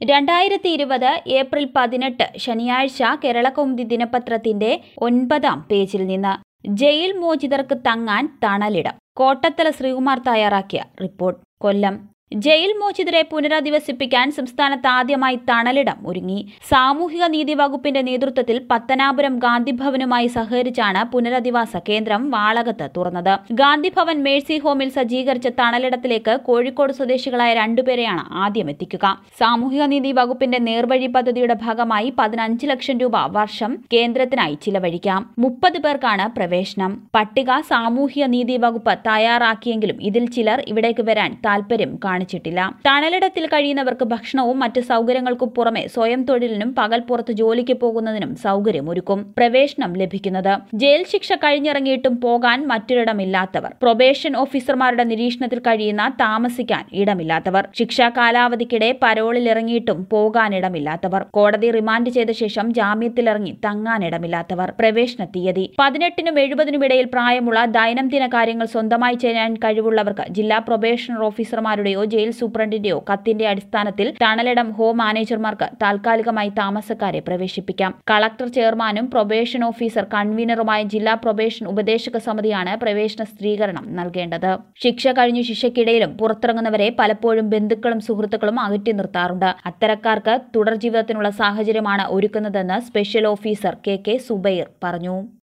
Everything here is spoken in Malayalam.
രണ്ടായിരത്തി ഇരുപത് ഏപ്രിൽ പതിനെട്ട് ശനിയാഴ്ച കേരളകൗമുദി ദിനപത്രത്തിന്റെ ഒൻപതാം പേജിൽ നിന്ന് ജയിൽ മോചിതർക്ക് തങ്ങാൻ തണലിടം കോട്ടത്തല ശ്രീകുമാർ തയ്യാറാക്കിയ റിപ്പോർട്ട് കൊല്ലം ജയിൽ മോചിതരെ പുനരധിവസിപ്പിക്കാൻ സംസ്ഥാനത്ത് ആദ്യമായി തണലിടം ഒരുങ്ങി സാമൂഹിക നീതി വകുപ്പിന്റെ നേതൃത്വത്തിൽ പത്തനാപുരം ഗാന്ധിഭവനുമായി സഹകരിച്ചാണ് പുനരധിവാസ കേന്ദ്രം വാളകത്ത് തുറന്നത് ഗാന്ധിഭവൻ മേഴ്സി ഹോമിൽ സജ്ജീകരിച്ച തണലിടത്തിലേക്ക് കോഴിക്കോട് സ്വദേശികളായ രണ്ടുപേരെയാണ് ആദ്യം എത്തിക്കുക സാമൂഹിക നീതി വകുപ്പിന്റെ നേർവഴി പദ്ധതിയുടെ ഭാഗമായി പതിനഞ്ച് ലക്ഷം രൂപ വർഷം കേന്ദ്രത്തിനായി ചിലവഴിക്കാം മുപ്പത് പേർക്കാണ് പ്രവേശനം പട്ടിക സാമൂഹിക നീതി വകുപ്പ് തയ്യാറാക്കിയെങ്കിലും ഇതിൽ ചിലർ ഇവിടേക്ക് വരാൻ താൽപര്യം കാണിച്ചിട്ടില്ല തണലിടത്തിൽ കഴിയുന്നവർക്ക് ഭക്ഷണവും മറ്റ് സൗകര്യങ്ങൾക്കും പുറമെ സ്വയം തൊഴിലിനും പകൽ പുറത്ത് ജോലിക്ക് പോകുന്നതിനും സൗകര്യമൊരുക്കും പ്രവേശനം ലഭിക്കുന്നത് ജയിൽ ശിക്ഷ കഴിഞ്ഞിറങ്ങിയിട്ടും പോകാൻ മറ്റൊരിടമില്ലാത്തവർ പ്രൊബേഷൻ ഓഫീസർമാരുടെ നിരീക്ഷണത്തിൽ കഴിയുന്ന താമസിക്കാൻ ഇടമില്ലാത്തവർ ശിക്ഷാ കാലാവധിക്കിടെ പരോളിൽ ഇറങ്ങിയിട്ടും പോകാനിടമില്ലാത്തവർ കോടതി റിമാൻഡ് ചെയ്ത ശേഷം ജാമ്യത്തിലിറങ്ങി തങ്ങാനിടമില്ലാത്തവർ പ്രവേശന തീയതി പതിനെട്ടിനും എഴുപതിനും ഇടയിൽ പ്രായമുള്ള ദൈനംദിന കാര്യങ്ങൾ സ്വന്തമായി ചെയ്യാൻ കഴിവുള്ളവർക്ക് ജില്ലാ പ്രൊബേഷണർ ഓഫീസർമാരുടെയോ ജയിൽ സൂപ്രണ്ടിന്റെയോ കത്തിന്റെ അടിസ്ഥാനത്തിൽ തണലിടം ഹോം മാനേജർമാർക്ക് താൽക്കാലികമായി താമസക്കാരെ പ്രവേശിപ്പിക്കാം കളക്ടർ ചെയർമാനും പ്രൊബേഷൻ ഓഫീസർ കൺവീനറുമായ ജില്ലാ പ്രൊബേഷൻ ഉപദേശക സമിതിയാണ് പ്രവേശന സ്ഥിരീകരണം നൽകേണ്ടത് ശിക്ഷ കഴിഞ്ഞു ശിക്ഷയ്ക്കിടയിലും പുറത്തിറങ്ങുന്നവരെ പലപ്പോഴും ബന്ധുക്കളും സുഹൃത്തുക്കളും അകറ്റി നിർത്താറുണ്ട് അത്തരക്കാർക്ക് തുടർ ജീവിതത്തിനുള്ള സാഹചര്യമാണ് ഒരുക്കുന്നതെന്ന് special officer K K Zubair പറഞ്ഞു